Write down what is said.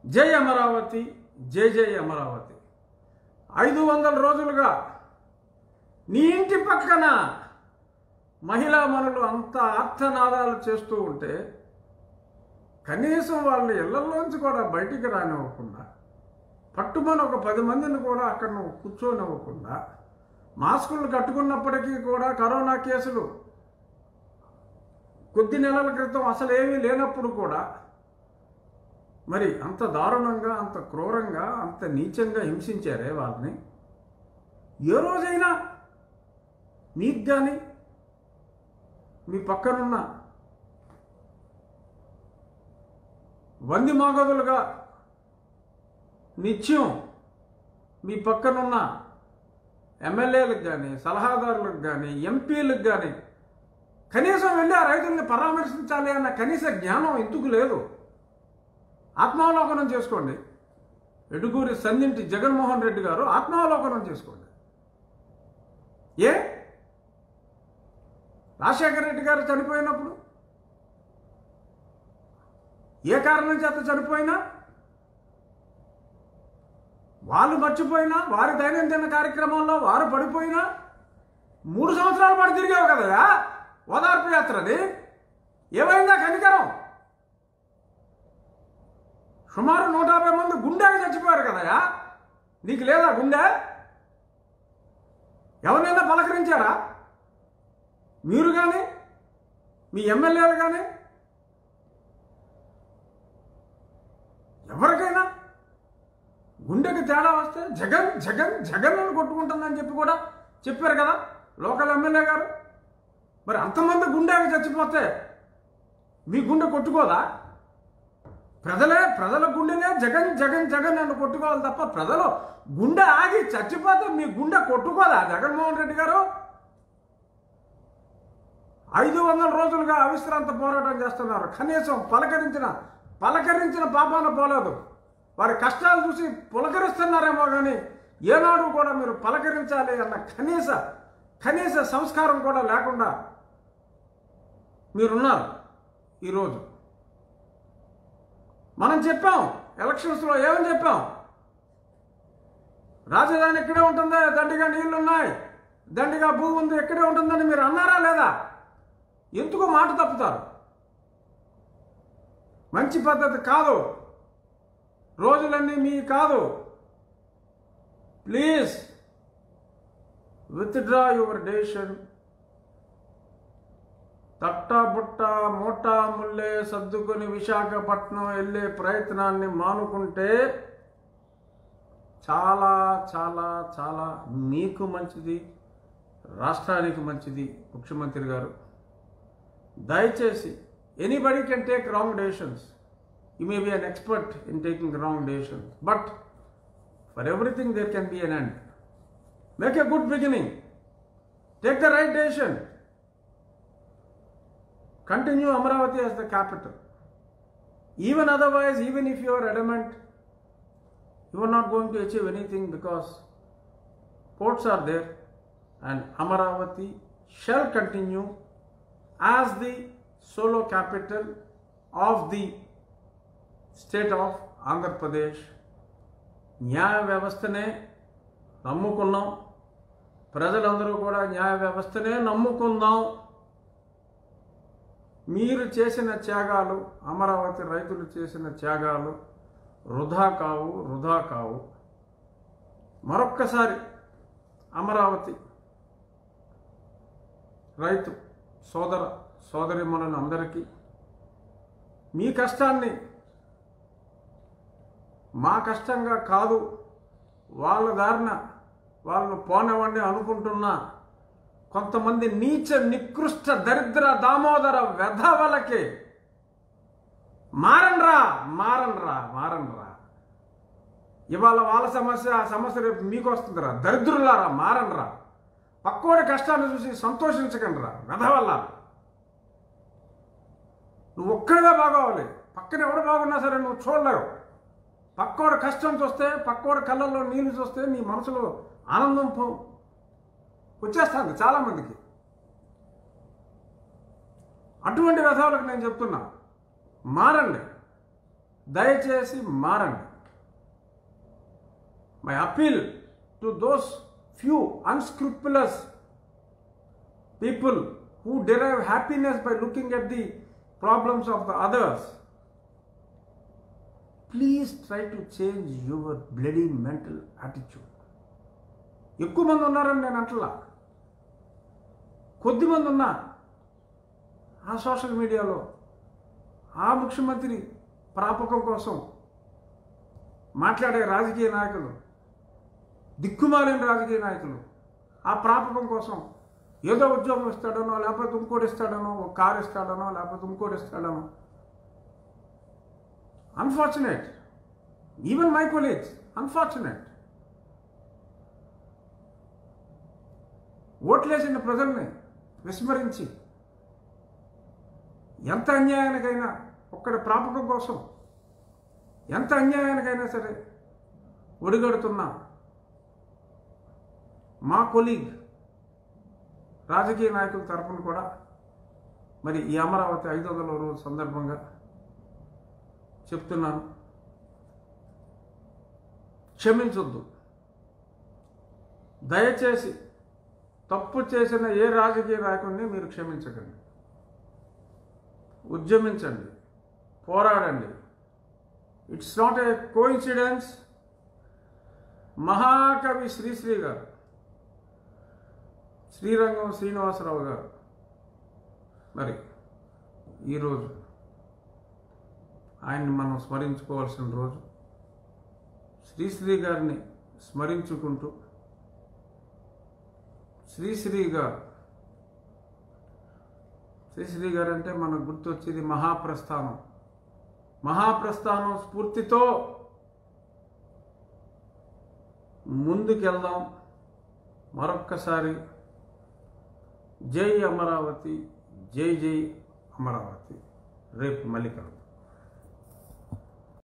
జై అమరావతి జై జై అమరావతి ఐదు వందల రోజులుగా నీ ఇంటి పక్కన మహిళా మనులు అంత ఆర్తనాదాలు చేస్తూ ఉంటే కనీసం వాళ్ళ ఇళ్లలోంచి కూడా బయటికి రానివ్వకుండా పట్టుమని ఒక పది మందిని కూడా అక్కడ నువ్వు కూర్చోనివ్వకుండా మాస్కులు కట్టుకున్నప్పటికీ కూడా కరోనా కేసులు కొద్ది నెలల క్రితం అసలు ఏమీ లేనప్పుడు కూడా మరి అంత దారుణంగా అంత క్రూరంగా అంత నీచంగా హింసించారే వాళ్ళని ఏ రోజైనా మీకు కానీ మీ పక్కనున్న వంది మాగదులుగా నిత్యం మీ పక్కనున్న ఎమ్మెల్యేలకు కానీ సలహాదారులకు కానీ ఎంపీలకు కానీ కనీసం వెళ్ళి ఆ రైతుల్ని పరామర్శించాలి అన్న కనీస జ్ఞానం ఎందుకు లేదు ఆత్మావలోకనం చేసుకోండి ఎడుగూరి సందింటి జగన్మోహన్ రెడ్డి గారు ఆత్మావలోకనం చేసుకోండి ఏ రాజశేఖర రెడ్డి గారు చనిపోయినప్పుడు ఏ కారణం చేత చనిపోయినా వాళ్ళు మర్చిపోయినా వారి దైనందిన కార్యక్రమంలో వారు పడిపోయినా మూడు సంవత్సరాల పాటు తిరిగావు కదా ఓదార్పు యాత్రది ఏమైందా కనికరం సుమారు నూట యాభై మంది గుండెకి చచ్చిపోయారు కదయా నీకు లేదా గుండె ఎవరినైనా పలకరించారా మీరు కానీ మీ ఎమ్మెల్యేలు కానీ ఎవరికైనా గుండెకి తేడా వస్తే జగన్ జగన్ జగన్ అని కొట్టుకుంటుందని చెప్పి కూడా చెప్పారు కదా లోకల్ ఎమ్మెల్యే గారు మరి అంతమంది గుండెకి చచ్చిపోతే మీ గుండె కొట్టుకోదా ప్రజలే ప్రజల గుండెనే జగన్ జగన్ జగన్ అని కొట్టుకోవాలి తప్ప ప్రజలు గుండె ఆగి చచ్చిపోతే మీ గుండె కొట్టుకోదా జగన్మోహన్ రెడ్డి గారు ఐదు వందల రోజులుగా అవిశ్రాంత పోరాటం చేస్తున్నారు కనీసం పలకరించిన పలకరించిన పాపాన పోలేదు వారి కష్టాలు చూసి పులకరిస్తున్నారేమో కానీ ఏనాడు కూడా మీరు పలకరించాలి అన్న కనీస కనీస సంస్కారం కూడా లేకుండా మీరున్నారు ఈరోజు మనం చెప్పాం ఎలక్షన్స్లో ఏమని చెప్పాం రాజధాని ఇక్కడే ఉంటుందా దండిగా నీళ్లు ఉన్నాయి దండిగా భూమి ఉంది ఇక్కడే ఉంటుందని మీరు అన్నారా లేదా ఎందుకు మాట తప్పుతారు మంచి పద్ధతి కాదు రోజులన్నీ మీ కాదు ప్లీజ్ విత్డ్రా యువర్ డెసిషన్ తట్టా బుట్ట మూటా ముల్లే సర్దుకొని విశాఖపట్నం వెళ్ళే ప్రయత్నాన్ని మానుకుంటే చాలా చాలా చాలా మీకు మంచిది రాష్ట్రానికి మంచిది ముఖ్యమంత్రి గారు దయచేసి anybody can take wrong decisions you may be an expert in taking wrong decisions but for everything there can be an end make a good beginning take the right decision continue Amravati as the capital. Even otherwise, even if you are adamant, you are not going to achieve anything because ports are there and Amaravati shall continue as the solo capital of the state of Andhra Pradesh. న్యాయ వ్యవస్థనే నమ్ముకున్నాం ప్రజలందరూ కూడా న్యాయ వ్యవస్థనే నమ్ముకుందాం మీరు చేసిన త్యాగాలు అమరావతి రైతులు చేసిన త్యాగాలు వృధా కావు వృధా కావు మరొక్కసారి అమరావతి రైతు సోదర సోదరిమణులు అందరికీ మీ కష్టాన్ని మా కష్టంగా కాదు వాళ్ళ దారిన వాళ్ళను పోనివ్వండి అనుకుంటున్నా కొంతమంది నీచ నికృష్ట దరిద్ర దామోదర వెధవలకి మారండ్రా మారండ్రా మారండ్రా ఇవాళ వాళ్ళ సమస్య ఆ సమస్య రేపు మీకు వస్తుందిరా దరిద్రులారా మారండ్రా పక్కోడి కష్టాన్ని చూసి సంతోషించకండిరా వెధవల్లా నువ్వు ఒక్కడిగా బాగోవాలి పక్కన ఎవడు బాగున్నా సరే నువ్వు చూడలేవు పక్కోడి కష్టం చూస్తే పక్కోడి కళ్ళల్లో నీళ్లు చూస్తే నీ మనసులో ఆనందం పో వచ్చేస్తుంది చాలామందికి అటువంటి వ్యధాలకు నేను చెప్తున్నా మారండి దయచేసి మారండి my appeal to those few unscrupulous people who derive happiness by looking at the problems of the others. Please try to change your bloody mental attitude. ఎక్కువ మంది ఉన్నారని నేను అంటలా కొద్ది మంది ఉన్నా ఆ సోషల్ మీడియాలో ఆ ముఖ్యమంత్రి ప్రాపకం కోసం మాట్లాడే రాజకీయ నాయకులు దిక్కుమాలిన రాజకీయ నాయకులు ఆ ప్రాపకం కోసం ఏదో ఉద్యోగం ఇస్తాడనో లేకపోతే ఇంకోటి ఇస్తాడనో ఒక కారు ఇస్తాడనో లేకపోతే ఇంకోటి ఇస్తాడనో unfortunate even my colleagues unfortunate ఓట్లేసిన ప్రజల్ని విస్మరించి ఎంత అన్యాయానికైనా ఒక్కడి ప్రాపకం కోసం ఎంత అన్యాయానికైనా సరే ఒడిగడుతున్నా మా కొలీగ్ రాజకీయ నాయకుల తరపున కూడా మరి ఈ అమరావతి ఐదు వందల రోజు సందర్భంగా చెప్తున్నాను క్షమించొద్దు దయచేసి తప్పు చేసిన ఏ రాజకీయ నాయకుడిని మీరు క్షమించకండి ఉద్యమించండి పోరాడండి ఇట్స్ నాట్ ఏ కోఇన్సిడెన్స్ మహాకవి శ్రీశ్రీ గారు శ్రీరంగం శ్రీనివాసరావు గారు మరి ఈరోజు ఆయన్ని మనం స్మరించుకోవాల్సిన రోజు శ్రీశ్రీ గారిని స్మరించుకుంటూ శ్రీశ్రీ గారు శ్రీశ్రీ గారు అంటే మనకు గుర్తొచ్చేది మహాప్రస్థానం మహాప్రస్థానం స్ఫూర్తితో ముందుకెళ్దాం మరొక్కసారి జై అమరావతి జై జై అమరావతి రేపు మళ్ళీ కలుద్దాం